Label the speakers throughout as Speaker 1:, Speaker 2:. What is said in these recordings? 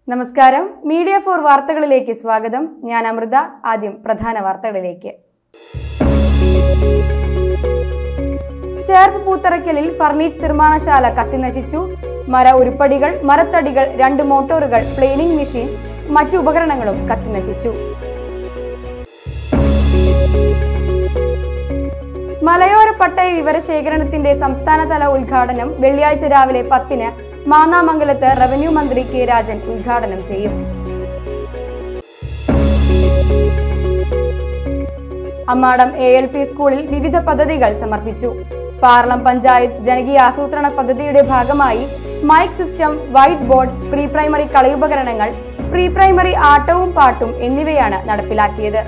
Speaker 1: നമസ്കാരം media for വാർത്തകളിലേക്ക് സ്വാഗതം ഞാൻ അമൃത ആദ്യം പ്രധാന വാർത്തകളിലേക്ക് ചേർപ്പ് പൂത്തറയ്ക്കലിൽ ഫർണിച്ച് നിർമ്മാണശാല കത്തിനശിച്ചു മര ഉരുപ്പടികൾ മരത്തടികൾ രണ്ട് മോട്ടോറുകൾ പ്ലേനിംഗ് മെഷീൻ മറ്റു ഉപകരണങ്ങളും കത്തിനശിച്ചു മലയോര പട്ടയ വിവരശേഖരണത്തിന്റെ സംസ്ഥാനതല ഉദ്ഘാടനം വെള്ളിയാഴ്ച രാവിലെ പത്തിന് മാന്നാമംഗലത്ത് റവന്യൂ മന്ത്രി കെ രാജൻ ഉദ്ഘാടനം ചെയ്യും അമ്മാടം എ എൽ പി സ്കൂളിൽ വിവിധ പദ്ധതികൾ സമർപ്പിച്ചു പാർലം പഞ്ചായത്ത് ജനകീയ ആസൂത്രണ പദ്ധതിയുടെ ഭാഗമായി mic system white board pre primary കളിയുപകരണങ്ങൾ പ്രീ പ്രൈമറി ആട്ടവും പാട്ടും എന്നിവയാണ് നടപ്പിലാക്കിയത്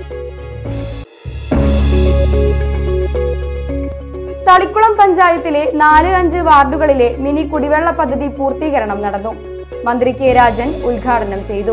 Speaker 1: തളിക്കുളം പഞ്ചായത്തിലെ നാല് അഞ്ച് വാർഡുകളിലെ മിനി കുടിവെള്ള പദ്ധതി പൂർത്തീകരണം നടന്നു മന്ത്രി കെ രാജൻ ഉദ്ഘാടനം ചെയ്തു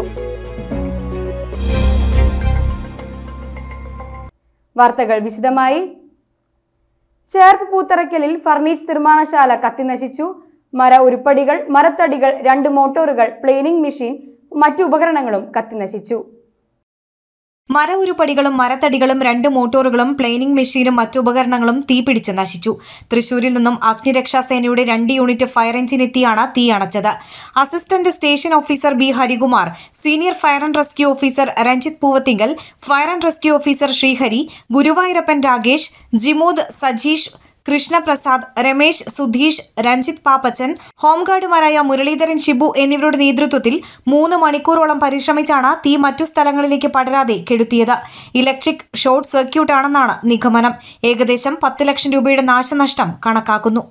Speaker 1: വാർത്തകൾ വിശദമായി ചേർപ്പ് പൂത്തറയ്ക്കലിൽ ഫർണിച്ച് നിർമ്മാണശാല കത്തിനശിച്ചു മര ഉരുപ്പടികൾ മരത്തടികൾ രണ്ട് മോട്ടോറുകൾ പ്ലേനിംഗ് മെഷീൻ മറ്റു ഉപകരണങ്ങളും കത്തിനശിച്ചു
Speaker 2: മര ഉരുപ്പടികളും മരത്തടികളും രണ്ട് മോട്ടോറുകളും പ്ലെയിനിംഗ് മെഷീനും മറ്റു ഉപകരണങ്ങളും തീപിടിച്ച് നശിച്ചു തൃശൂരിൽ നിന്നും അഗ്നിരക്ഷാസേനയുടെ രണ്ട് യൂണിറ്റ് ഫയർ എഞ്ചിൻ എത്തിയാണ് തീ അണച്ചത് assistant station officer B Harikumar senior fire and rescue officer Ranjith Poovathinkal fire and rescue officer Srihari Guruvayurappan Ragesh Jimod Sajeesh Krishnaprasad Ramesh Sudheesh Ranjith Pappachan ഹോംഗാർഡുമാരായ മുരളീധരൻ ഷിബു എന്നിവരുടെ നേതൃത്വത്തിൽ മൂന്ന് മണിക്കൂറോളം പരിശ്രമിച്ചാണ് തീ മറ്റു സ്ഥലങ്ങളിലേക്ക് പടരാതെ കെടുത്തിയത് ഇലക്ട്രിക് ഷോർട്ട് സർക്യൂട്ടാണെന്നാണ് നിഗമനം ഏകദേശം പത്ത് ലക്ഷം രൂപയുടെ നാശനഷ്ടം കണക്കാക്കുന്നു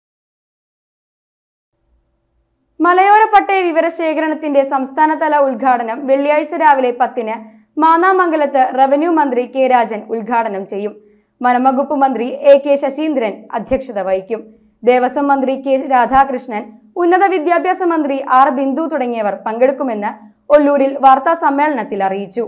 Speaker 1: മലയോര പട്ടയ വിവരശേഖരണത്തിന്റെ സംസ്ഥാനതല ഉദ്ഘാടനം വെള്ളിയാഴ്ച രാവിലെ പത്തിന് മാന്നാമംഗലത്ത് റവന്യൂ മന്ത്രി കെ രാജൻ ഉദ്ഘാടനം ചെയ്യും വനംവകുപ്പ് മന്ത്രി എ കെ ശശീന്ദ്രൻ അധ്യക്ഷത വഹിക്കും ദേവസ്വം മന്ത്രി കെ രാധാകൃഷ്ണൻ ഉന്നത വിദ്യാഭ്യാസ മന്ത്രി ആർ ബിന്ദു തുടങ്ങിയവർ പങ്കെടുക്കുമെന്ന് ഒല്ലൂരിൽ വാർത്താ സമ്മേളനത്തിൽ അറിയിച്ചു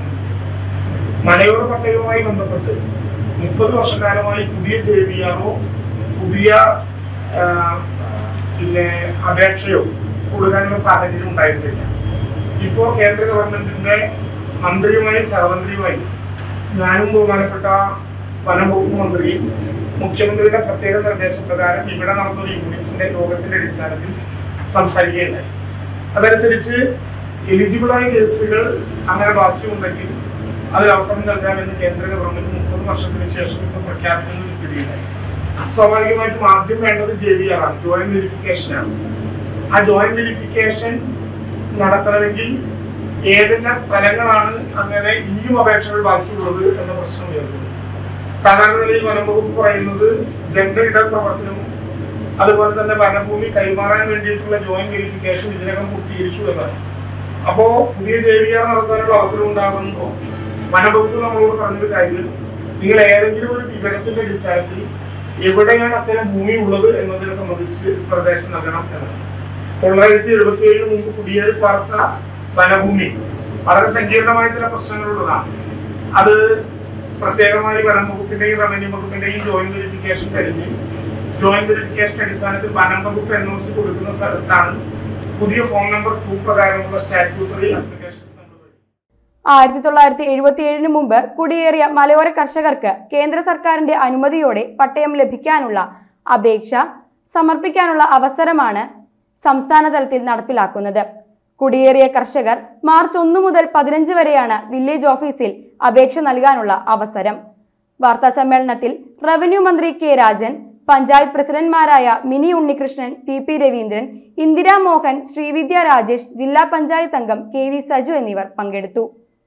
Speaker 3: മലയോര പട്ടയവുമായി ബന്ധപ്പെട്ട് മുപ്പത് വർഷക്കാലമായി പുതിയ ജെ ബി ആറോ പുതിയ ആ, പിന്നെ അപേക്ഷയോ കൊടുക്കാനുള്ള സാഹചര്യം ഉണ്ടായിരുന്നില്ല ഇപ്പോൾ കേന്ദ്ര ഗവൺമെന്റിന്റെ മന്ത്രിയുമായി സഹമന്ത്രിയുമായി ഞാനും ബഹുമാനപ്പെട്ട വനം വകുപ്പ് മന്ത്രിയും മുഖ്യമന്ത്രിയുടെ പ്രത്യേക നിർദ്ദേശപ്രകാരം ഇവിടെ നടന്നൊരു യൂണിറ്റിന്റെ യോഗത്തിന്റെ അടിസ്ഥാനത്തിൽ സംസാരിക്കുകയുണ്ടായി അതനുസരിച്ച് എലിജിബിളായ കേസുകൾ അങ്ങനെ ബാക്കിയുണ്ടെങ്കിൽ അതിന് അവസരം നൽകാമെന്ന് കേന്ദ്ര ഗവൺമെന്റ് മുപ്പത് വർഷത്തിന് ശേഷം ഇപ്പൊ പ്രഖ്യാപിക്കുന്ന ഒരു സ്ഥിതിയിലായി സ്വാഭാവികമായിട്ടും ആദ്യം വേണ്ടത് ജെ വി ആർ ആണ് ജോയിന്റ് വെരിഫിക്കേഷൻ ആണ് ആ ജോയിന്റ് വെരിഫിക്കേഷൻ നടത്തണമെങ്കിൽ ഏതെല്ലാം സ്ഥലങ്ങളാണ് അങ്ങനെ ഇനിയും അപേക്ഷകൾ ബാക്കിയുള്ളത് എന്ന പ്രശ്നം ഉയർന്നത് സാധാരണ നിലയിൽ വനം വകുപ്പ് പറയുന്നത് ജെൻഡർ ഇട പ്രവർത്തനവും അതുപോലെ തന്നെ വനഭൂമി കൈമാറാൻ വേണ്ടിയിട്ടുള്ള ജോയിന്റ് വെരിഫിക്കേഷൻ ഇതിനകം പൂർത്തീകരിച്ചു എന്നാണ് അപ്പോ പുതിയ ജെ വി ആർ നടത്താനുള്ള അവസരം ഉണ്ടാകുമ്പോൾ വനംവകുപ്പ് നമ്മളോട് പറഞ്ഞൊരു കാര്യം നിങ്ങൾ ഏതെങ്കിലും ഒരു വിവരത്തിന്റെ അടിസ്ഥാനത്തിൽ എവിടെയാണ് അത്തരം ഭൂമി ഉള്ളത് എന്നതിനെ സംബന്ധിച്ച് നിർദ്ദേശം നൽകണം എന്നാണ് തൊള്ളായിരത്തി എഴുപത്തി ഏഴിന് മുമ്പ് കുടിയേറി പാർത്ത വനഭൂമി വളരെ സങ്കീർണമായ ചില പ്രശ്നങ്ങളുള്ളതാണ് അത് പ്രത്യേകമായി വനം വകുപ്പിന്റെയും റവന്യൂ വകുപ്പിന്റെയും ജോയിന്റ് വെരിഫിക്കേഷൻ കഴിഞ്ഞ് ജോയിന്റ് വെരിഫിക്കേഷൻ അടിസ്ഥാനത്തിൽ വനം വകുപ്പ് എൻ ഒ സി കൊടുക്കുന്ന സ്ഥലത്താണ് പുതിയ ഫോൺ നമ്പർ ടു പ്രകാരമുള്ള സ്റ്റാറ്റ്യൂട്ടറി അപ്ലിക്കേഷൻസ് നമ്മൾ വഴി
Speaker 1: ആയിരത്തി തൊള്ളായിരത്തി എഴുപത്തി ഏഴിന് മുമ്പ് കുടിയേറിയ മലയോര കർഷകർക്ക് കേന്ദ്ര സർക്കാരിന്റെ അനുമതിയോടെ പട്ടയം ലഭിക്കാനുള്ള അപേക്ഷ സമർപ്പിക്കാനുള്ള അവസരമാണ് സംസ്ഥാന തലത്തിൽ നടപ്പിലാക്കുന്നത് കുടിയേറിയ കർഷകർ മാർച്ച് ഒന്ന് മുതൽ പതിനഞ്ച് വരെയാണ് വില്ലേജ് ഓഫീസിൽ അപേക്ഷ നൽകാനുള്ള അവസരം വാർത്താ സമ്മേളനത്തിൽ റവന്യൂ മന്ത്രി കെ രാജൻ പഞ്ചായത്ത് പ്രസിഡന്റ്മാരായ മിനി ഉണ്ണികൃഷ്ണൻ പി പി രവീന്ദ്രൻ ഇന്ദിരാ മോഹൻ ശ്രീവിദ്യ രാജേഷ് ജില്ലാ പഞ്ചായത്ത് അംഗം കെ വി സജു എന്നിവർ പങ്കെടുത്തു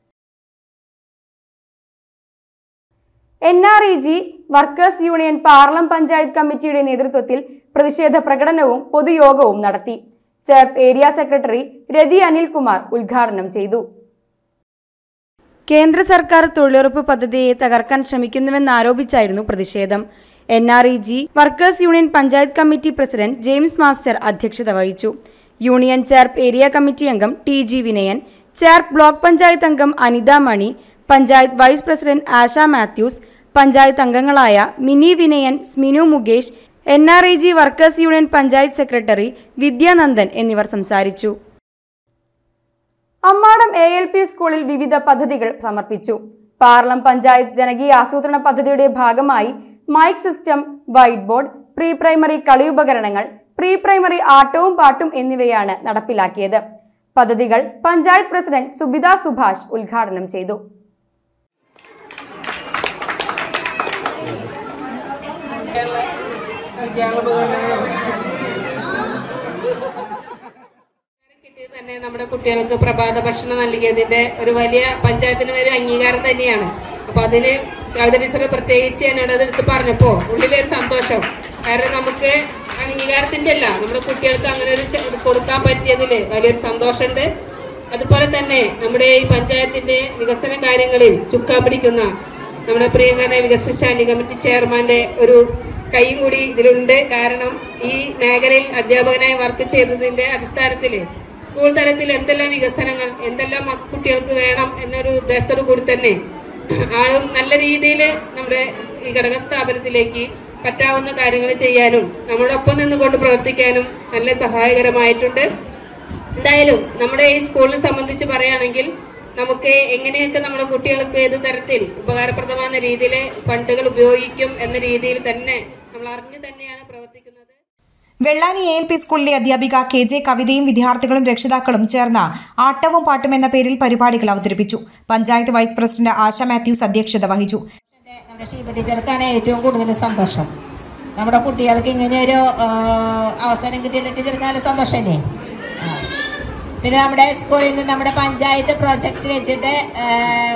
Speaker 1: N R E G workers union Parlam panchayat കമ്മിറ്റിയുടെ നേതൃത്വത്തിൽ പ്രതിഷേധ പ്രകടനവും പൊതുയോഗവും നടത്തി ചേർപ്പ് ഏരിയ സെക്രട്ടറി രതി അനിൽകുമാർ ഉദ്ഘാടനം ചെയ്തു കേന്ദ്ര സർക്കാർ തൊഴിലുറപ്പ് പദ്ധതിയെ തകർക്കാൻ ശ്രമിക്കുന്നുവെന്നാരോപിച്ചായിരുന്നു പ്രതിഷേധം N R E G workers union panchayat committee president James master അധ്യക്ഷത വഹിച്ചു യൂണിയൻ ചേർപ്പ് ഏരിയ കമ്മിറ്റി അംഗം T G Vinayan Cherpu block panchayat അംഗം Anitha Mani panchayat vice president Asha Mathews panchayat അംഗങ്ങളായ Mini Vinayan Sminu Mukesh N R E G workers union panchayat secretary Vidyanandan എന്നിവർ സംസാരിച്ചു അമ്മാടം എ എൽ പി സ്കൂളിൽ വിവിധ പദ്ധതികൾ സമർപ്പിച്ചു പാർലം പഞ്ചായത്ത് ജനകീയ ആസൂത്രണ പദ്ധതിയുടെ ഭാഗമായി mic system white board pre primary കളിയുപകരണങ്ങൾ പ്രീ പ്രൈമറി ആട്ടവും പാട്ടും എന്നിവയാണ് നടപ്പിലാക്കിയത് പദ്ധതികൾ പഞ്ചായത്ത് പ്രസിഡന്റ് സുബിത സുഭാഷ് ഉദ്ഘാടനം ചെയ്തു
Speaker 4: കിട്ടിയത് തന്നെ നമ്മുടെ കുട്ടികൾക്ക് പ്രഭാത ഭക്ഷണം നൽകിയതിന്റെ ഒരു വലിയ പഞ്ചായത്തിന് ഒരു അംഗീകാരം തന്നെയാണ് അപ്പൊ അതിന് സഹോദരി ടീച്ചർ പ്രത്യേകിച്ച് എന്നോട് അത് എടുത്ത് പറഞ്ഞപ്പോ ഉള്ളിലൊരു സന്തോഷം കാരണം നമുക്ക് അംഗീകാരത്തിന്റെ അല്ല നമ്മുടെ കുട്ടികൾക്ക് അങ്ങനെ ഒരു ചെ- കൊടുക്കാൻ പറ്റിയതില് വലിയൊരു സന്തോഷമുണ്ട് അതുപോലെ തന്നെ നമ്മുടെ ഈ പഞ്ചായത്തിന്റെ വികസന കാര്യങ്ങളിൽ ചുക്കാൻ പിടിക്കുന്ന നമ്മുടെ പ്രിയങ്കരനെ വികസന സ്റ്റാൻഡിംഗ് കമ്മിറ്റി ചെയർമാന്റെ ഒരു കൈയും കൂടി ഇതിലുണ്ട് കാരണം ഈ മേഖലയിൽ അധ്യാപകനായി വർക്ക് ചെയ്തതിന്റെ അടിസ്ഥാനത്തിൽ സ്കൂൾ തലത്തിൽ എന്തെല്ലാം വികസനങ്ങൾ എന്തെല്ലാം മക്ക- കുട്ടികൾക്ക് വേണം എന്നൊരു ഉദ്ദേശത്തോടു കൂടി തന്നെ ആളും നല്ല രീതിയിൽ നമ്മുടെ ഈ ഘടക സ്ഥാപനത്തിലേക്ക് പറ്റാവുന്ന കാര്യങ്ങൾ ചെയ്യാനും നമ്മുടെ ഒപ്പം നിന്നുകൊണ്ട് പ്രവർത്തിക്കാനും നല്ല സഹായകരമായിട്ടുണ്ട് എന്തായാലും നമ്മുടെ ഈ സ്കൂളിനെ സംബന്ധിച്ച് പറയുകയാണെങ്കിൽ നമുക്ക് എങ്ങനെയൊക്കെ നമ്മുടെ കുട്ടികൾക്ക് ഏത് തരത്തിൽ ഉപകാരപ്രദമാകുന്ന രീതിയിൽ ഫണ്ടുകൾ ഉപയോഗിക്കും എന്ന രീതിയിൽ തന്നെ നമ്മൾ അറിഞ്ഞു തന്നെയാണ് പ്രവർത്തിക്കുന്നത്
Speaker 2: വെള്ളാനി എ എൽ പി സ്കൂളിലെ അധ്യാപിക കെ ജെ കവിതയും വിദ്യാർത്ഥികളും രക്ഷിതാക്കളും ചേർന്ന് ആട്ടവും പാട്ടും എന്ന പേരിൽ പരിപാടികൾ അവതരിപ്പിച്ചു panchayat vice president Asha Mathews അധ്യക്ഷത വഹിച്ചു
Speaker 5: നമ്മുടെ ഷീബ ടീച്ചർക്കാണ് ഏറ്റവും കൂടുതൽ സന്തോഷം നമ്മുടെ കുട്ടികൾക്ക് ഇങ്ങനെ ഒരു ആ, അവസരം കിട്ടിയ ടീച്ചർക്ക് നല്ല സന്തോഷമല്ലേ ആ. പിന്നെ നമ്മുടെ സ്കൂളിൽ നിന്ന് നമ്മുടെ പഞ്ചായത്ത് പ്രോജക്റ്റ് വെച്ചിട്ട് ആ,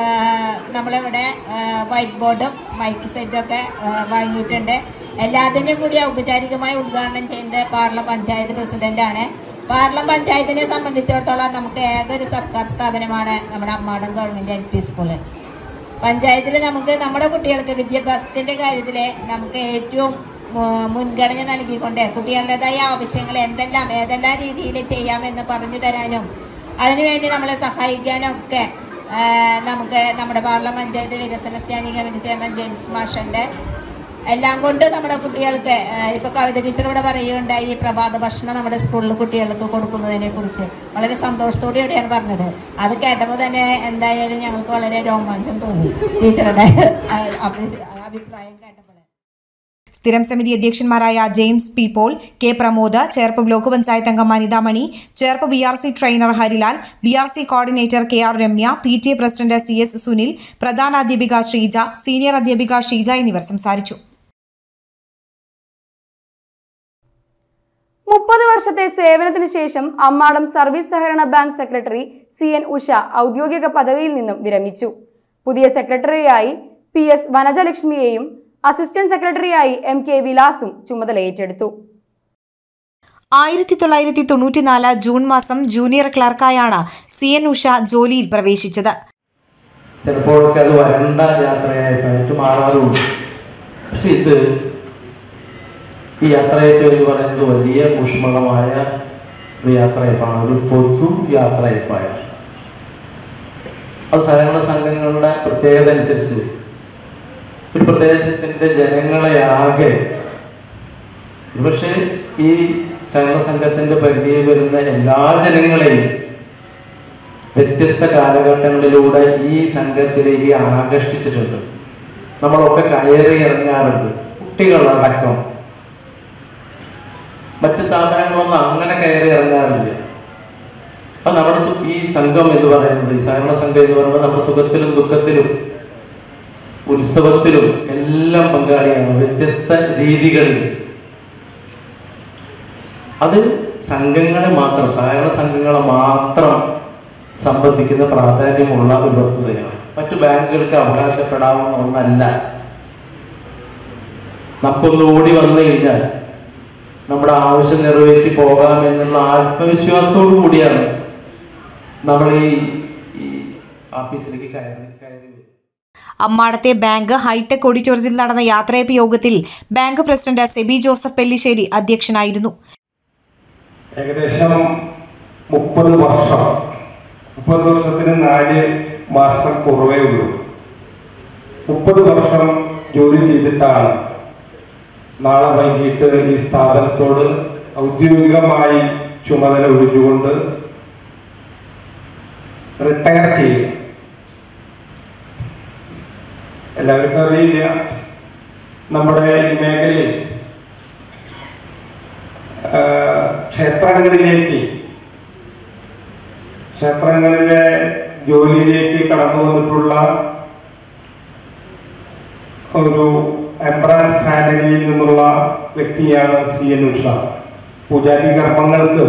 Speaker 5: നമ്മളിവിടെ ആ, വൈറ്റ് ബോർഡും മൈക്ക് സെറ്റും ഒക്കെ ആ, വാങ്ങിയിട്ടുണ്ട് എല്ലാത്തിനും കൂടി ഔപചാരികമായി ഉദ്ഘാടനം ചെയ്യുന്നത് പാർലം പഞ്ചായത്ത് പ്രസിഡന്റാണ് പാർലം പഞ്ചായത്തിനെ സംബന്ധിച്ചിടത്തോളം നമുക്ക് ഏക ഒരു സർക്കാർ സ്ഥാപനമാണ് നമ്മുടെ Ammadam government L P school പഞ്ചായത്തിൽ നമുക്ക് നമ്മുടെ കുട്ടികൾക്ക് വിദ്യാഭ്യാസത്തിന്റെ കാര്യത്തിൽ നമുക്ക് ഏറ്റവും മു- മുൻഗണന നൽകിക്കൊണ്ട് കുട്ടികളുടേതായ ആവശ്യങ്ങൾ എന്തെല്ലാം ഏതെല്ലാം രീതിയിൽ ചെയ്യാമെന്ന് പറഞ്ഞു തരാനും അതിനുവേണ്ടി നമ്മളെ സഹായിക്കാനും ഒക്കെ ആ, നമുക്ക് നമ്മുടെ പാർലം പഞ്ചായത്ത് വികസന സ്റ്റാൻഡിംഗ് കമ്മിറ്റി ചെയർമാൻ ജെയിംസ് മാഷുണ്ട് എല്ലാം കൊണ്ട് നമ്മുടെ കുട്ടികൾക്ക് ആ, ഇപ്പൊ കവിത ടീച്ചർ ഇവിടെ പറയുകയുണ്ടായി ഈ പ്രഭാത ഭക്ഷണം നമ്മുടെ സ്കൂളിൽ കുട്ടികൾക്ക് കൊടുക്കുന്നതിനെ കുറിച്ച് വളരെ സന്തോഷത്തോടെയാണ് പറഞ്ഞത് അത് കേട്ടപ്പോൾ തന്നെ എന്തായാലും ഞങ്ങൾക്ക് വളരെ രോമാഞ്ചം തോന്നി ടീച്ചറുടെ ആ, അഭി- അഭിപ്രായം കേട്ടപ്പോൾ
Speaker 2: സ്ഥിരം സമിതി അധ്യക്ഷന്മാരായ James P Paul K Pramod Cherpu block panchayat അംഗം Anithamani Cherpu B R C trainer Harilal B R C coordinator K R Ramya P T A president C S Sunil പ്രധാന അധ്യാപിക ശ്രീജ സീനിയർ അധ്യാപിക ഷീജ എന്നിവർ സംസാരിച്ചു
Speaker 1: മുപ്പത് വർഷത്തെ സേവനത്തിന് ശേഷം അമ്മാടം സർവീസ് സഹകരണ bank secretary C N Usha ഔദ്യോഗിക പദവിയിൽ നിന്നും വിരമിച്ചു പുതിയ സെക്രട്ടറിയായി പി എസ് വനജലക്ഷ്മിയെയും അസിസ്റ്റന്റ് സെക്രട്ടറിയായി എം കെ വിലാസും ചുമതല ഏറ്റെടുത്തു
Speaker 2: ആയിരത്തി തൊള്ളായിരത്തി തൊണ്ണൂറ്റിനാല് ജൂൺ മാസം ജൂനിയർ ക്ലർക്കായാണ് സി എൻ ഉഷ ജോലിയിൽ പ്രവേശിച്ചത്
Speaker 6: ചിലപ്പോഴൊക്കെ അത് വരണ്ട യാത്രയായിട്ടായിട്ട് മാറാറുണ്ട് പക്ഷെ ഇത് ഈ യാത്രയപ്പ് എന്ന് പറയുന്നത് വലിയ ഊഷ്മളമായ ഒരു യാത്രയപ്പാണ് ഒരു പൊതു യാത്രയപ്പായ അത് സഹകരണ സംഘങ്ങളുടെ പ്രത്യേകത അനുസരിച്ച് ഒരു പ്രദേശത്തിൻ്റെ ജനങ്ങളെ ആകെ പക്ഷേ ഈ സഹകരണ സംഘത്തിൻ്റെ പരിധിയിൽ വരുന്ന എല്ലാ ജനങ്ങളെയും വ്യത്യസ്ത കാലഘട്ടങ്ങളിലൂടെ ഈ സംഘത്തിലേക്ക് ആകർഷിച്ചിട്ടുണ്ട് നമ്മളൊക്കെ കയറി ഇറങ്ങാറുണ്ട് കുട്ടികളടക്കം മറ്റ് സ്ഥാപനങ്ങളൊന്നും അങ്ങനെ കയറി ഇറങ്ങാറില്ല അപ്പൊ നമ്മുടെ സു- ഈ സംഘം എന്ന് പറയുന്നത് ഈ സഹകരണ സംഘം എന്ന് പറയുന്നത് നമ്മുടെ സുഖത്തിലും ദുഃഖത്തിലും ഉത്സവത്തിലും എല്ലാം പങ്കാളിയാണ് വ്യത്യസ്ത രീതികളിൽ അത് സംഘങ്ങളെ മാത്രം സഹകരണ സംഘങ്ങളെ മാത്രം സംബന്ധിക്കുന്ന പ്രാധാന്യമുള്ള ഒരു വസ്തുതയാണ് മറ്റു ബാങ്കുകൾക്ക് അവകാശപ്പെടാവുന്ന ഒന്നല്ല നമുക്കൊന്ന് ഓടി വന്നു കഴിഞ്ഞാൽ നമ്മുടെ ആവശ്യം നിറവേറ്റി പോകാം എന്നുള്ള ആത്മവിശ്വാസത്തോടു കൂടിയാണ് നമ്മൾ ഈ ഈ ഓഫീസിലേക്ക് കയറി കയറി വരുന്നത്
Speaker 2: അമ്മാടത്തെ ബാങ്ക് ഹൈടെക് ഓഡിറ്റോറിയത്തിൽ നടന്ന യാത്രയപ്പ് യോഗത്തിൽ bank president Seby Joseph Pellissery അധ്യക്ഷനായിരുന്നു
Speaker 7: ഏകദേശം മുപ്പത് വർഷം മുപ്പത് വർഷത്തിന് നാല് മാസം കുറവേ ഉള്ളൂ മുപ്പത് വർഷം ജോലി ചെയ്തിട്ടാണ് നാളെ വൈകിട്ട് ഈ സ്ഥാപനത്തോട് ഔദ്യോഗികമായി ചുമതല ഒഴിഞ്ഞുകൊണ്ട് റിട്ടയർ ചെയ്യുക എല്ലാവർക്കും അറിയില്ല നമ്മുടെ ഈ മേഖലയിൽ ആ, ക്ഷേത്രങ്ങളിലേക്ക് ക്ഷേത്രങ്ങളിലെ ജോലിയിലേക്ക് കടന്നു വന്നിട്ടുള്ള ഒരു എംബ്രാൻ ഫാമിലിയിൽ നിന്നുള്ള വ്യക്തിയാണ് സി എൻ ഉഷ പൂജാതി കർമ്മങ്ങൾക്ക്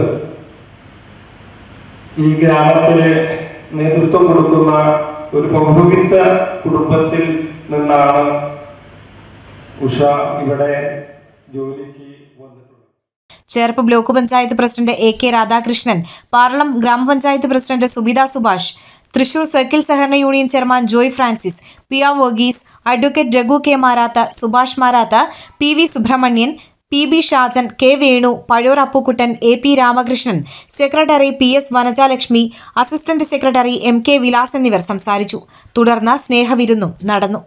Speaker 7: ഈ ഗ്രാമത്തില് നേതൃത്വം കൊടുക്കുന്ന ഒരു പൗരോഹിത്യ കുടുംബത്തിൽ നിന്നാണ് ഉഷ ഇവിടെ ജോലിക്ക് വന്നിട്ടുള്ളത്
Speaker 2: Cherpu block panchayat president A K Radhakrishnan Paralam ഗ്രാമപഞ്ചായത്ത് പ്രസിഡന്റ് സുബിത സുഭാഷ് തൃശൂർ സർക്കിൾ സഹകരണ union chairman Joy Francis P R Varghese advocate Raghu K Maratha Subhash Maratha P V Subrahmanyan P B Shajan K Venu Pazhoor Appukuttan A P Ramakrishnan secretary P S Vanajalakshmi assistant secretary M K Vilas എന്നിവർ സംസാരിച്ചു തുടർന്ന് സ്നേഹവിരുന്നും നടന്നു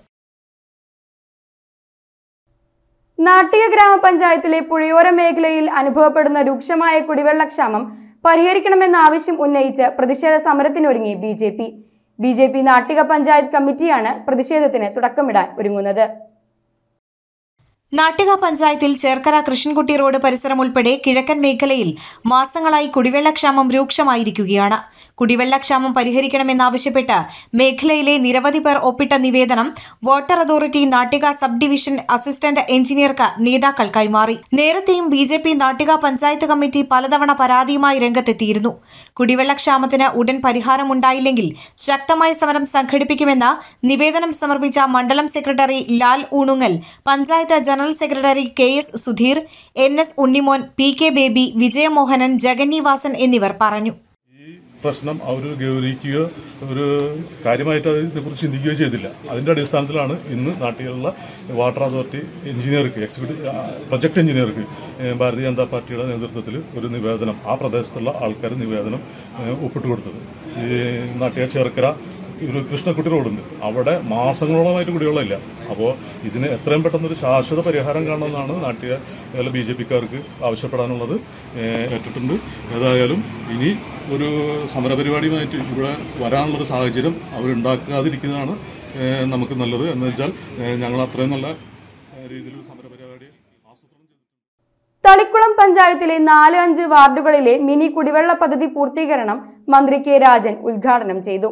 Speaker 1: നാട്ടിക ഗ്രാമപഞ്ചായത്തിലെ പുഴയോര മേഖലയിൽ അനുഭവപ്പെടുന്ന രൂക്ഷമായ കുടിവെള്ളക്ഷാമം പരിഹരിക്കണമെന്ന ആവശ്യം ഉന്നയിച്ച് പ്രതിഷേധ സമരത്തിനൊരുങ്ങി B J P B J P Nattika panchayat കമ്മിറ്റിയാണ് പ്രതിഷേധത്തിന് തുടക്കമിടാൻ ഒരുങ്ങുന്നത്
Speaker 2: നാട്ടിക പഞ്ചായത്തിൽ ചേർക്കര കൃഷ്ണൻകുട്ടി റോഡ് പരിസരം ഉൾപ്പെടെ കിഴക്കൻ മേഖലയിൽ മാസങ്ങളായി കുടിവെള്ളക്ഷാമം രൂക്ഷമായിരിക്കുകയാണ് കുടിവെള്ളക്ഷാമം പരിഹരിക്കണമെന്നാവശ്യപ്പെട്ട് മേഖലയിലെ നിരവധി പേർ ഒപ്പിട്ട നിവേദനം water authority Nattika sub division assistant എഞ്ചിനീയർക്ക് നേതാക്കൾ കൈമാറി നേരത്തെയും B J P Nattika panchayat committee പലതവണ പരാതിയുമായി രംഗത്തെത്തിയിരുന്നു കുടിവെള്ളക്ഷാമത്തിന് ഉടൻ പരിഹാരമുണ്ടായില്ലെങ്കിൽ ശക്തമായ സമരം സംഘടിപ്പിക്കുമെന്ന് നിവേദനം സമർപ്പിച്ച മണ്ഡലം secretary Lal Oonungal panchayat general secretary K S Sudheer N S Unnimon P K Baby Vijayamohanan Jagannivasan എന്നിവർ പറഞ്ഞു
Speaker 8: പ്രശ്നം അവർ ഗൗരവിക്കുകയോ ഒരു കാര്യമായിട്ട് അതിനെക്കുറിച്ച് ചിന്തിക്കുകയോ ചെയ്തില്ല അതിൻ്റെ അടിസ്ഥാനത്തിലാണ് ഇന്ന് നാട്ടിലുള്ള വാട്ടർ അതോറിറ്റി എഞ്ചിനീയർക്ക് എക്സിക്യൂട്ടീവ് പ്രൊജക്ട് എഞ്ചിനീയർക്ക് ഏഹ്, ഭാരതീയ ജനതാ പാർട്ടിയുടെ നേതൃത്വത്തിൽ ഒരു നിവേദനം ആ പ്രദേശത്തുള്ള ആൾക്കാർ നിവേദനം ഏഹ്, ഒപ്പിട്ട് കൊടുത്തത് ഈ നാട്ടിയ ചേർക്കര ഒരു കൃഷ്ണക്കുട്ടി റോഡുണ്ട് അവിടെ മാസങ്ങളോളമായിട്ട് കുടിവെള്ളമില്ല അപ്പോൾ ഇതിന് എത്രയും പെട്ടെന്ന് ഒരു ശാശ്വത പരിഹാരം കാണണമെന്നാണ് നാട്ടിയ ബി ജെ പിക്കാർക്ക് ആവശ്യപ്പെടാനുള്ളത് ഏഹ് ഏറ്റിട്ടുണ്ട് ഏതായാലും ഇനി ഒരു സമരപരിപാടിയുമായിട്ട് ഇവിടെ വരാനുള്ളൊരു സാഹചര്യം അവരുണ്ടാക്കാതിരിക്കുന്നതാണ് ഏഹ് നമുക്ക് നല്ലത് എന്ന് വെച്ചാൽ ഏഹ് ഞങ്ങൾ അത്രയും നല്ല ഏഹ് രീതിയിൽ ഒരു സമരപരിപാടി ആസൂത്രണം ചെയ്തു
Speaker 1: തളിക്കുളം പഞ്ചായത്തിലെ നാല് അഞ്ച് വാർഡുകളിലെ മിനി കുടിവെള്ള പദ്ധതി പൂർത്തീകരണം മന്ത്രി കെ രാജൻ ഉദ്ഘാടനം ചെയ്തു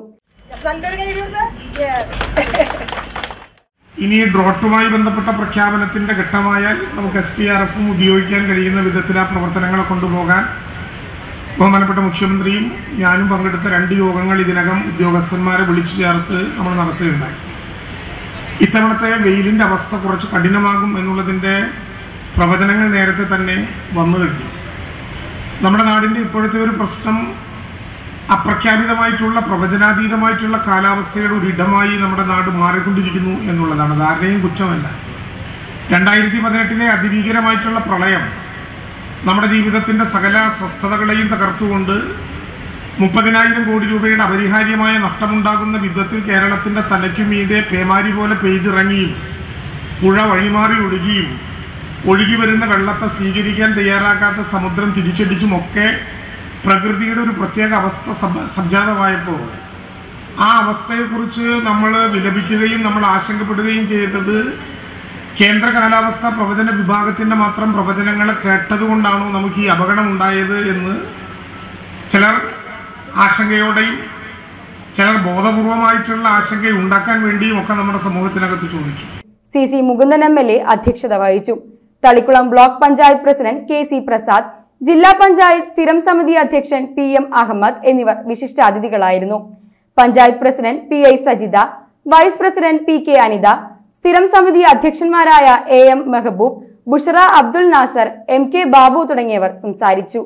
Speaker 3: ഇനി ഡ്രോട്ടുമായി ബന്ധപ്പെട്ട പ്രഖ്യാപനത്തിന്റെ ഘട്ടമായാൽ നമുക്ക് എസ് ടി ആർ എഫും ഉപയോഗിക്കാൻ കഴിയുന്ന വിധത്തിൽ ആ പ്രവർത്തനങ്ങളെ കൊണ്ടുപോകാൻ ബഹുമാനപ്പെട്ട മുഖ്യമന്ത്രിയും ഞാനും പങ്കെടുത്ത രണ്ട് യോഗങ്ങൾ ഇതിനകം ഉദ്യോഗസ്ഥന്മാരെ വിളിച്ചു ചേർത്ത് നമ്മൾ നടത്തുകയുണ്ടായി ഇത്തവണത്തെ വെയിലിന്റെ അവസ്ഥ കുറച്ച് കഠിനമാകും എന്നുള്ളതിന്റെ പ്രവചനങ്ങൾ നേരത്തെ തന്നെ വന്നു കഴിഞ്ഞു നമ്മുടെ നാടിന്റെ ഇപ്പോഴത്തെ ഒരു പ്രശ്നം അപ്രഖ്യാപിതമായിട്ടുള്ള പ്രവചനാതീതമായിട്ടുള്ള കാലാവസ്ഥയുടെ ഒരു ഇടമായി നമ്മുടെ നാട് മാറിക്കൊണ്ടിരിക്കുന്നു എന്നുള്ളതാണ് അത് ആരുടെയും കുറ്റമല്ല രണ്ടായിരത്തി പതിനെട്ടിലെ അതിഭീകരമായിട്ടുള്ള പ്രളയം നമ്മുടെ ജീവിതത്തിന്റെ സകല സ്വസ്ഥതകളെയും തകർത്തുകൊണ്ട് മുപ്പതിനായിരം കോടി രൂപയുടെ അപരിഹാര്യമായ നഷ്ടമുണ്ടാകുന്ന വിധത്തിൽ കേരളത്തിന്റെ തലയ്ക്കു മീതെ പേമാരി പോലെ പെയ്തിറങ്ങിയും പുഴ വഴിമാറി ഒഴുകിയും ഒഴുകി വരുന്ന വെള്ളത്തെ സ്വീകരിക്കാൻ തയ്യാറാക്കാത്ത സമുദ്രം തിരിച്ചടിച്ചുമൊക്കെ പ്രകൃതിയുടെ ഒരു പ്രത്യേക അവസ്ഥ സംഭ- സംജാതമായപ്പോൾ ആ അവസ്ഥയെക്കുറിച്ച് നമ്മൾ വിലപിക്കുകയും നമ്മൾ ആശങ്കപ്പെടുകയും ചെയ്തത് കേന്ദ്ര കാലാവസ്ഥാ പ്രവചന വിഭാഗത്തിന്റെ മാത്രം പ്രവചനങ്ങളെ കേട്ടതുകൊണ്ടാണോ നമുക്ക് ഈ അപകടം ഉണ്ടായത് എന്ന് ചിലർ ആശങ്കയോടെയും ചിലർ ബോധപൂർവമായിട്ടുള്ള ആശങ്ക ഉണ്ടാക്കാൻ വേണ്ടിയും ഒക്കെ നമ്മുടെ സമൂഹത്തിനകത്ത് ചോദിച്ചു
Speaker 1: C C Mukundan M L A അധ്യക്ഷത വഹിച്ചു Thalikulam block panchayat president K C Prasad ജില്ലാ പഞ്ചായത്ത് സ്ഥിരം സമിതി അധ്യക്ഷൻ പി എം അഹമ്മദ് എന്നിവർ വിശിഷ്ടാതിഥികളായിരുന്നു panchayat president P I Sajitha vice president P K Anitha സ്ഥിരം സമിതി അധ്യക്ഷന്മാരായ A M Mehboob Bushra Abdul Nasser M K Babu തുടങ്ങിയവർ സംസാരിച്ചു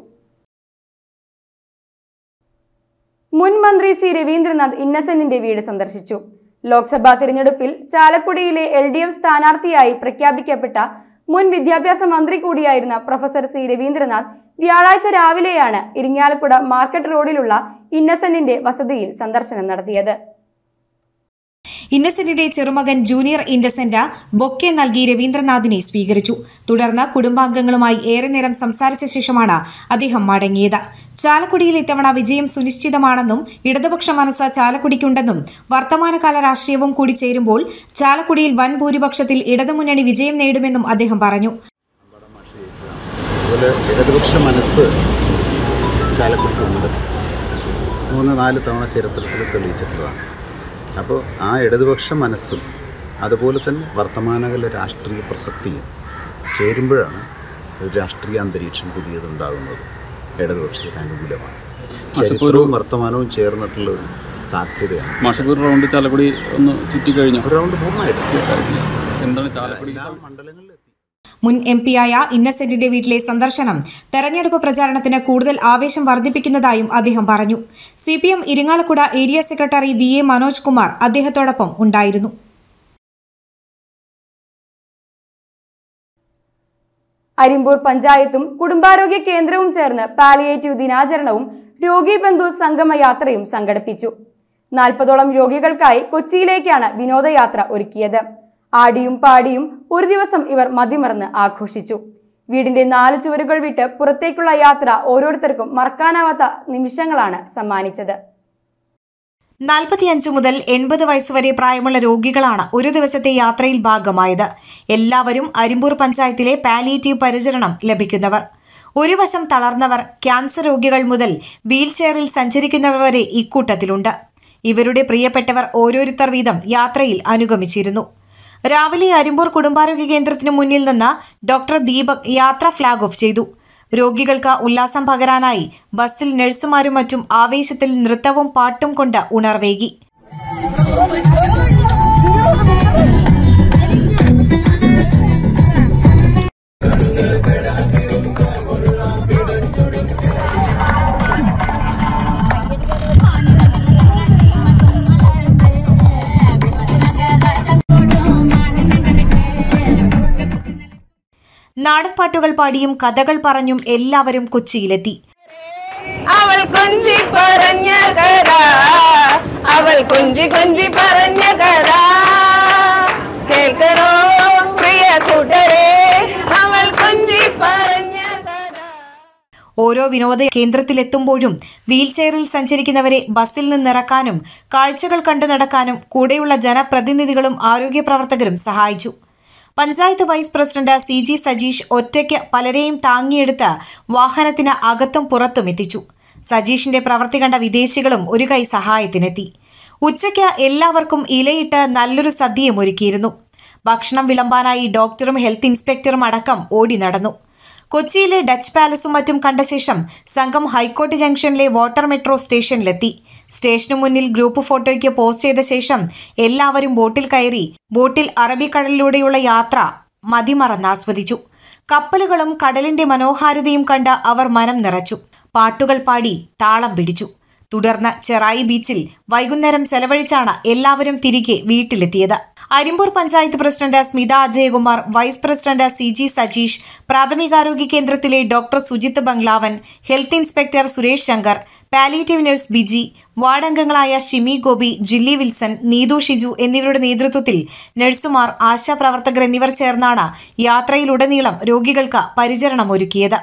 Speaker 1: മുൻ മന്ത്രി സി രവീന്ദ്രനാഥ് ഇന്നസെന്റിന്റെ വീട് സന്ദർശിച്ചു ലോക്സഭാ തിരഞ്ഞെടുപ്പിൽ ചാലക്കുടിയിലെ എൽ ഡി എഫ് സ്ഥാനാർത്ഥിയായി പ്രഖ്യാപിക്കപ്പെട്ട മുൻ വിദ്യാഭ്യാസ മന്ത്രി കൂടിയായിരുന്ന പ്രൊഫസർ സി രവീന്ദ്രനാഥ് വ്യാഴാഴ്ച രാവിലെയാണ് ഇരിങ്ങാലക്കുട മാർക്കറ്റ് റോഡിലുള്ള ഇന്നസെന്റിന്റെ വസതിയിൽ സന്ദർശനം നടത്തിയത്
Speaker 2: ഇന്നസെന്റിന്റെ ചെറുമകൻ ജൂനിയർ ഇന്നസെന്റ് ബൊക്കെ നൽകി രവീന്ദ്രനാഥിനെ സ്വീകരിച്ചു തുടർന്ന് കുടുംബാംഗങ്ങളുമായി ഏറെ നേരം സംസാരിച്ച ശേഷമാണ് അദ്ദേഹം മടങ്ങിയത് ചാലക്കുടിയിൽ ഇത്തവണ വിജയം സുനിശ്ചിതമാണെന്നും ഇടതുപക്ഷ മനസ്സ് ചാലക്കുടിക്കുണ്ടെന്നും വർത്തമാനകാല രാഷ്ട്രീയവും കൂടി ചേരുമ്പോൾ ചാലക്കുടിയിൽ വൻ ഭൂരിപക്ഷത്തിൽ ഇടതുമുന്നണി വിജയം നേടുമെന്നും അദ്ദേഹം പറഞ്ഞു
Speaker 9: അതുപോലെ ഇടതുപക്ഷ മനസ്സ് ചാലക്കുടിക്കുണ്ട് മൂന്ന് നാല് തവണ ചരിത്രത്തിൽ തെളിയിച്ചിട്ടുള്ളതാണ് അപ്പോൾ ആ ഇടതുപക്ഷ മനസ്സും അതുപോലെ തന്നെ വർത്തമാനകാല രാഷ്ട്രീയ പ്രസക്തിയും ചേരുമ്പോഴാണ് ഒരു രാഷ്ട്രീയ അന്തരീക്ഷം പുതിയതുണ്ടാകുന്നത് ഇടതുപക്ഷത്തിന് അനുകൂലമാണ് ചരിത്രവും വർത്തമാനവും ചേർന്നിട്ടുള്ള ഒരു സാധ്യതയാണ്
Speaker 10: മാഷപ്പൂർ റൗണ്ട് ചാലക്കുടി ഒന്ന് ചുറ്റിക്കഴിഞ്ഞു
Speaker 9: ഒരു റൗണ്ട് പൂർണ്ണമായിട്ട്
Speaker 10: എന്താണ് ചാലക്കുടി
Speaker 9: എല്ലാ മണ്ഡലങ്ങളിലും
Speaker 2: മുൻ എം പിയായ ഇന്നസെന്റിന്റെ വീട്ടിലെ സന്ദർശനം തെരഞ്ഞെടുപ്പ് പ്രചാരണത്തിന് കൂടുതൽ ആവേശം വർദ്ധിപ്പിക്കുന്നതായും അദ്ദേഹം പറഞ്ഞു C P M Irinjalakuda area secretary V A Manoj Kumar അദ്ദേഹത്തോടൊപ്പം ഉണ്ടായിരുന്നു
Speaker 1: അരിമ്പൂർ പഞ്ചായത്തും കുടുംബാരോഗ്യ കേന്ദ്രവും ചേർന്ന് പാലിയേറ്റീവ് ദിനാചരണവും രോഗി ബന്ധു സംഗമ യാത്രയും സംഘടിപ്പിച്ചു നാൽപ്പതോളം രോഗികൾക്കായി കൊച്ചിയിലേക്കാണ് വിനോദയാത്ര ഒരുക്കിയത് ആടിയും പാടിയും ഒരു ദിവസം ഇവർ മതിമറന്ന് ആഘോഷിച്ചു വീടിന്റെ നാല് ചുവരുകൾ വിട്ട് പുറത്തേക്കുള്ള യാത്ര ഓരോരുത്തർക്കും മറക്കാനാവാത്ത നിമിഷങ്ങളാണ് സമ്മാനിച്ചത്
Speaker 2: നാൽപ്പത്തിയഞ്ച് മുതൽ എൺപത് വയസ്സുവരെ പ്രായമുള്ള രോഗികളാണ് ഒരു ദിവസത്തെ യാത്രയിൽ ഭാഗമായത് എല്ലാവരും അരിമ്പൂർ പഞ്ചായത്തിലെ പാലിയേറ്റീവ് പരിചരണം ലഭിക്കുന്നവർ ഒരു വശം തളർന്നവർ ക്യാൻസർ രോഗികൾ മുതൽ വീൽചെയറിൽ സഞ്ചരിക്കുന്നവർ വരെ ഇക്കൂട്ടത്തിലുണ്ട് ഇവരുടെ പ്രിയപ്പെട്ടവർ ഓരോരുത്തർ വീതം യാത്രയിൽ അനുഗമിച്ചിരുന്നു രാവിലെ അരിമ്പൂർ കുടുംബാരോഗ്യ കേന്ദ്രത്തിന് മുന്നിൽ നിന്ന് ഡോക്ടർ ദീപക് യാത്ര ഫ്ളാഗ് ഓഫ് ചെയ്തു രോഗികൾക്ക് ഉല്ലാസം പകരാനായി ബസ്സിൽ നഴ്സുമാരും മറ്റും ആവേശത്തിൽ നൃത്തവും പാട്ടും കൊണ്ട് ഉണർവേകി നാടൻപാട്ടുകൾ പാടിയും കഥകൾ പറഞ്ഞും എല്ലാവരും കൊച്ചിയിലെത്തി
Speaker 11: അവൾ കൊഞ്ചി പറഞ്ഞ കഥ അവൾ കൊഞ്ചി കൊഞ്ചി പറഞ്ഞ കഥ കേൾക്കണോ പ്രിയ കൂട്ടരെ അവൾ കൊഞ്ചി പറഞ്ഞ കഥ
Speaker 2: ഓരോ വിനോദ കേന്ദ്രത്തിലെത്തുമ്പോഴും വീൽചെയറിൽ സഞ്ചരിക്കുന്നവരെ ബസ്സിൽ നിന്നിറക്കാനും കാഴ്ചകൾ കണ്ടു നടക്കാനും കൂടെയുള്ള ജനപ്രതിനിധികളും ആരോഗ്യ പ്രവർത്തകരും സഹായിച്ചു panchayat vice president C G Sajeesh ഒറ്റയ്ക്ക് പലരെയും താങ്ങിയെടുത്ത് വാഹനത്തിന് അകത്തും പുറത്തും എത്തിച്ചു സജീഷിന്റെ പ്രവൃത്തി കണ്ട വിദേശികളും ഒരു കൈ സഹായത്തിനെത്തി ഉച്ചയ്ക്ക് എല്ലാവർക്കും ഇലയിട്ട് നല്ലൊരു സദ്യയും ഒരുക്കിയിരുന്നു ഭക്ഷണം വിളമ്പാനായി ഡോക്ടറും ഹെൽത്ത് ഇൻസ്പെക്ടറും അടക്കം ഓടി നടന്നു കൊച്ചിയിലെ ഡച്ച് പാലസും മറ്റും കണ്ട ശേഷം സംഘം ഹൈക്കോർട്ട് ജംഗ്ഷനിലെ വാട്ടർ മെട്രോ സ്റ്റേഷനിലെത്തി സ്റ്റേഷനു മുന്നിൽ ഗ്രൂപ്പ് ഫോട്ടോയ്ക്ക് പോസ്റ്റ് ചെയ്ത ശേഷം എല്ലാവരും ബോട്ടിൽ കയറി ബോട്ടിൽ അറബിക്കടലിലൂടെയുള്ള യാത്ര മതിമറന്ന് ആസ്വദിച്ചു കപ്പലുകളും കടലിന്റെ മനോഹാരിതയും കണ്ട് അവർ മനം നിറച്ചു പാട്ടുകൾ പാടി താളം പിടിച്ചു തുടർന്ന് ചെറായി ബീച്ചിൽ വൈകുന്നേരം ചെലവഴിച്ചാണ് എല്ലാവരും തിരികെ വീട്ടിലെത്തിയത് Arimbur panchayat president Smitha Ajayakumar vice president C G Sajeesh പ്രാഥമികാരോഗ്യ കേന്ദ്രത്തിലെ doctor Sujith Banglavan health inspector Suresh Shankar palliative nurse Biji വാർഡംഗങ്ങളായ ഷിമി ഗോപി ജില്ലി വിൽസൺ നീതു ഷിജു എന്നിവരുടെ നേതൃത്വത്തിൽ നഴ്സുമാർ ആശാപ്രവർത്തകർ എന്നിവർ ചേർന്നാണ് യാത്രയിലുടനീളം രോഗികൾക്ക് പരിചരണം ഒരുക്കിയത്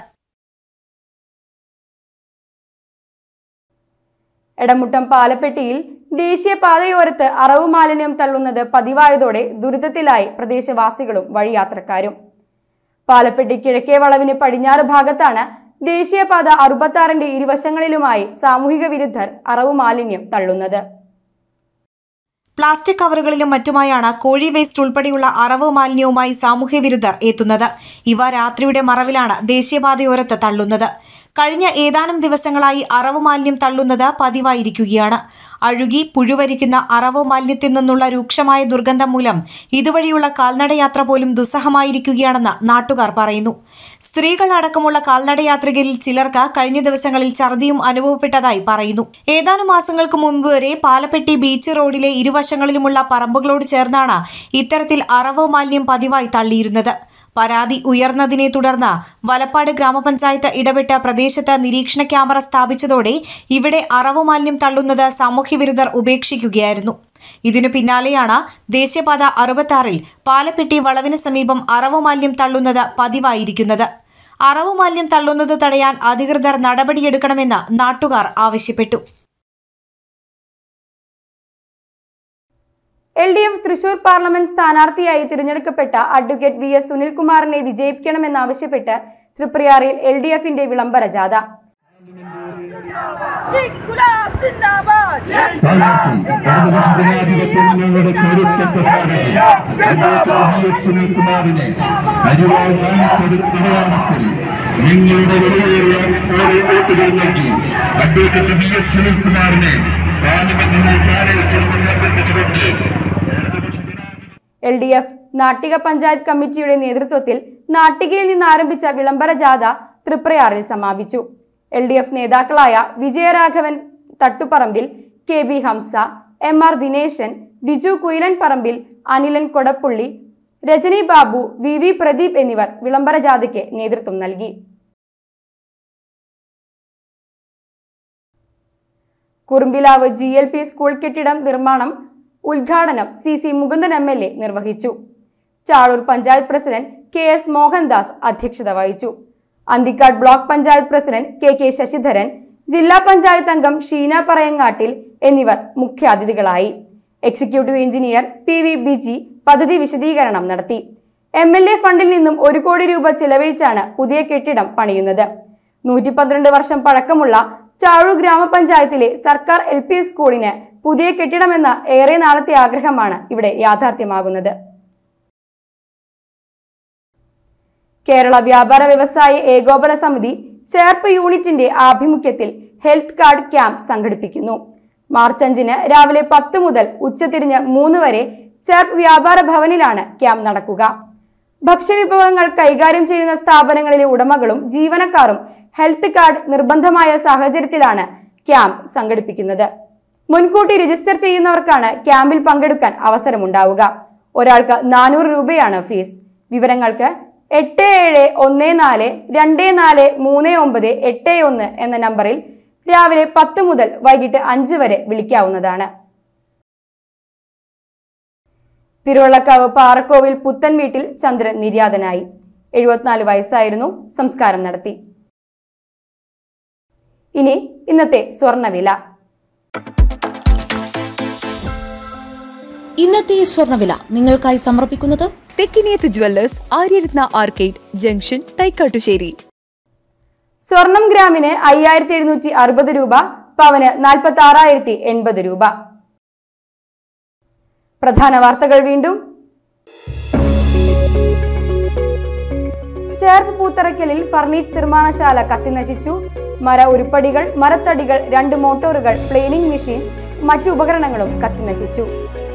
Speaker 1: എടമുട്ടം പാലപ്പെട്ടിയിൽ ദേശീയപാതയോരത്ത് അറവ് മാലിന്യം തള്ളുന്നത് പതിവായതോടെ ദുരിതത്തിലായി പ്രദേശവാസികളും വഴിയാത്രക്കാരും പാലപ്പെട്ടി കിഴക്കേ വളവിന് പടിഞ്ഞാറ് ഭാഗത്താണ് ദേശീയപാത അറുപത്താറിന്റെ ഇരുവശങ്ങളിലുമായി സാമൂഹിക വിരുദ്ധർ അറവ് മാലിന്യം തള്ളുന്നത്
Speaker 2: പ്ലാസ്റ്റിക് കവറുകളിലും മറ്റുമായാണ് കോഴി വേസ്റ്റ് ഉൾപ്പെടെയുള്ള അറവ് മാലിന്യവുമായി സാമൂഹ്യ വിരുദ്ധർ എത്തുന്നത് ഇവ രാത്രിയുടെ മറവിലാണ് ദേശീയപാതയോരത്ത് തള്ളുന്നത് കഴിഞ്ഞ ഏതാനും ദിവസങ്ങളായി അറവ് മാലിന്യം തള്ളുന്നത് പതിവായിരിക്കുകയാണ് അഴുകി പുഴുവരിക്കുന്ന അറവ് മാലിന്യത്തിൽ നിന്നുള്ള രൂക്ഷമായ ദുർഗന്ധം മൂലം ഇതുവഴിയുള്ള കാൽനടയാത്ര പോലും ദുസ്സഹമായിരിക്കുകയാണെന്ന് നാട്ടുകാർ പറയുന്നു സ്ത്രീകൾ അടക്കമുള്ള കാൽനടയാത്രികരിൽ ചിലർക്ക് കഴിഞ്ഞ ദിവസങ്ങളിൽ ഛർദിയും അനുഭവപ്പെട്ടതായി പറയുന്നു ഏതാനും മാസങ്ങൾക്ക് മുമ്പ് വരെ പാലപ്പെട്ടി ബീച്ച് റോഡിലെ ഇരുവശങ്ങളിലുമുള്ള പറമ്പുകളോട് ചേർന്നാണ് ഇത്തരത്തിൽ അറവ് മാലിന്യം പതിവായി തള്ളിയിരുന്നത് പരാതി ഉയർന്നതിനെ തുടർന്ന് വലപ്പാട് ഗ്രാമപഞ്ചായത്ത് ഇടപെട്ട് പ്രദേശത്ത് നിരീക്ഷണ ക്യാമറ സ്ഥാപിച്ചതോടെ ഇവിടെ അറവ് മാലിന്യം തള്ളുന്നത് സാമൂഹ്യവിരുദ്ധർ ഉപേക്ഷിക്കുകയായിരുന്നു ഇതിനു പിന്നാലെയാണ് ദേശീയപാത അറുപത്താറിൽ പാലപ്പെട്ടി വളവിന് സമീപം അറവ് മാലിന്യം തള്ളുന്നത് പതിവായിരിക്കുന്നത് അറവ് മാലിന്യം തള്ളുന്നത് തടയാൻ അധികൃതർ നടപടിയെടുക്കണമെന്ന് നാട്ടുകാർ ആവശ്യപ്പെട്ടു
Speaker 1: L D F Thrissur parliament സ്ഥാനാർത്ഥിയായി തിരഞ്ഞെടുക്കപ്പെട്ട അഡ്വക്കേറ്റ് വി എസ് സുനിൽകുമാറിനെ വിജയിപ്പിക്കണമെന്നാവശ്യപ്പെട്ട് തൃപ്രയാറിൽ എൽ ഡി എഫിന്റെ വിളംബര ജാഥ
Speaker 12: സ്ഥാനാർത്ഥി ഇടതുപക്ഷ ജനാധിപത്യ മുന്നണിയുടെ കരുത്തറ്റ സ്ഥാനാർത്ഥി അഡ്വക്കേറ്റ് വി എസ് സുനിൽകുമാറിനെ അരിവാൾ നാണിക്കടയാളത്തിൽ നിങ്ങളുടെ വിലയേറിയ വോട്ടുകൾ നൽകി അഡ്വക്കേറ്റ് വി എസ് സുനിൽകുമാറിനെ പാർലമെന്റിൽ കാലയക്കണമെന്ന് അഭ്യർത്ഥിച്ചുകൊണ്ട്
Speaker 1: L D F Nattika panchayat കമ്മിറ്റിയുടെ നേതൃത്വത്തിൽ നാട്ടികയിൽ നിന്ന് ആരംഭിച്ച വിളംബര ജാഥ തൃപ്രയാറിൽ സമാപിച്ചു എൽ ഡി എഫ് നേതാക്കളായ Vijayaraghavan Thattuparambil K B Hamsa M R Dineshan Biju Kuyilan Parambil Anilan Kodappully Rajani Babu V V Pradeep എന്നിവർ വിളംബര ജാഥയ്ക്ക് നേതൃത്വം നൽകി Kurumbilavu G L P school കെട്ടിടം നിർമ്മാണം ഉദ്ഘാടനം C C Mukundan M L A നിർവഹിച്ചു Chazhoor panchayat president K S Mohandas അധ്യക്ഷത വഹിച്ചു Anthikad block panchayat president K K Sasidharan ജില്ലാ പഞ്ചായത്ത് അംഗം ഷീന പറയങ്ങാട്ടിൽ എന്നിവർ മുഖ്യാതിഥികളായി executive engineer P V Biji പദ്ധതി വിശദീകരണം നടത്തി എം എൽ എ ഫണ്ടിൽ നിന്നും ഒരു കോടി രൂപ ചെലവഴിച്ചാണ് പുതിയ കെട്ടിടം പണിയുന്നത് നൂറ്റി പന്ത്രണ്ട് വർഷം പഴക്കമുള്ള ചാഴൂർ ഗ്രാമപഞ്ചായത്തിലെ സർക്കാർ എൽ പി സ്കൂളിന് പുതിയ കെട്ടിടമെന്ന ഏറെ നാളത്തെ ആഗ്രഹമാണ് ഇവിടെ യാഥാർത്ഥ്യമാകുന്നത് കേരള വ്യാപാര വ്യവസായ ഏകോപന സമിതി ചേർപ്പ് യൂണിറ്റിന്റെ ആഭിമുഖ്യത്തിൽ ഹെൽത്ത് കാർഡ് ക്യാമ്പ് സംഘടിപ്പിക്കുന്നു മാർച്ച് അഞ്ചിന് രാവിലെ പത്ത് മുതൽ ഉച്ചതിരിഞ്ഞ് മൂന്ന് വരെ ചേർപ്പ് വ്യാപാര ഭവനിലാണ് ക്യാമ്പ് നടക്കുക ഭക്ഷ്യവിഭവങ്ങൾ കൈകാര്യം ചെയ്യുന്ന സ്ഥാപനങ്ങളിലെ ഉടമകളും ജീവനക്കാരും ഹെൽത്ത് കാർഡ് നിർബന്ധമായ സാഹചര്യത്തിലാണ് ക്യാമ്പ് സംഘടിപ്പിക്കുന്നത് മുൻകൂട്ടി രജിസ്റ്റർ ചെയ്യുന്നവർക്കാണ് ക്യാമ്പിൽ പങ്കെടുക്കാൻ അവസരമുണ്ടാവുക ഒരാൾക്ക് നാനൂറ് രൂപയാണ് ഫീസ് വിവരങ്ങൾക്ക് എട്ട് ഏഴ് ഒന്ന് നാല് രണ്ട് നാല് മൂന്ന് ഒമ്പത് എട്ട് ഒന്ന് എന്ന നമ്പറിൽ രാവിലെ പത്ത് മുതൽ വൈകിട്ട് അഞ്ച് വരെ വിളിക്കാവുന്നതാണ് തിരുവള്ളക്കാവ് പാറക്കോവിൽ പുത്തൻ വീട്ടിൽ ചന്ദ്രൻ നിര്യാതനായി എഴുപത്തിനാല് വയസ്സായിരുന്നു സംസ്കാരം നടത്തി ഇനി ഇന്നത്തെ സ്വർണ്ണവില
Speaker 13: ഇന്നത്തെ സ്വർണ്ണവില നിങ്ങൾക്കായി സമർപ്പിക്കുന്നത്
Speaker 14: Thekkiniyath jewellers Aryaratna arcade junction Thaikkattussery
Speaker 1: സ്വർണം ഗ്രാമിന് അയ്യായിരത്തി എഴുന്നൂറ്റി അറുപത് രൂപ പവന് നാൽപ്പത്തി ആറായിരത്തി എൺപത് രൂപ പ്രധാന വാർത്തകൾ വീണ്ടും ചേർപ്പ് പൂത്തറയ്ക്കലിൽ ഫർണിച്ച് നിർമ്മാണശാല കത്തിനശിച്ചു മര ഉരുപ്പടികൾ മരത്തടികൾ രണ്ട് മോട്ടോറുകൾ പ്ലേനിംഗ് മെഷീൻ മറ്റു ഉപകരണങ്ങളും കത്തിനശിച്ചു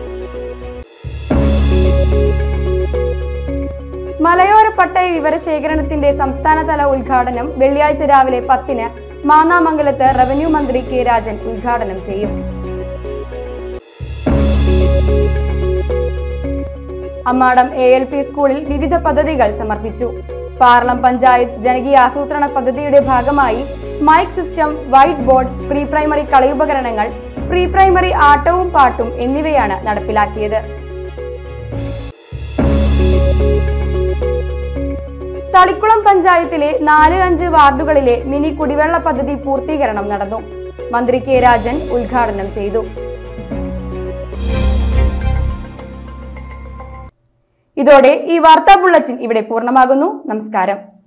Speaker 1: മലയോര പട്ടയ വിവരശേഖരണത്തിന്റെ സംസ്ഥാനതല ഉദ്ഘാടനം വെള്ളിയാഴ്ച രാവിലെ പത്തിന് മാന്നാമംഗലത്ത് റവന്യൂ മന്ത്രി കെ രാജൻ ഉദ്ഘാടനം ചെയ്യും അമ്മാടം എ എൽ പി സ്കൂളിൽ വിവിധ പദ്ധതികൾ സമർപ്പിച്ചു പാർലം പഞ്ചായത്ത് ജനകീയ ആസൂത്രണ പദ്ധതിയുടെ ഭാഗമായി mic system white board pre primary കളിയുപകരണങ്ങൾ പ്രീ പ്രൈമറി ആട്ടവും പാട്ടും എന്നിവയാണ് നടപ്പിലാക്കിയത് തളിക്കുളം പഞ്ചായത്തിലെ നാല് അഞ്ച് വാർഡുകളിലെ മിനി കുടിവെള്ള പദ്ധതി പൂർത്തീകരണം നടന്നു മന്ത്രി കെ രാജൻ ഉദ്ഘാടനം ചെയ്തു ഇതോടെ ഈ വാർത്താ ബുള്ളറ്റിൻ ഇവിടെ പൂർണ്ണമാകുന്നു നമസ്കാരം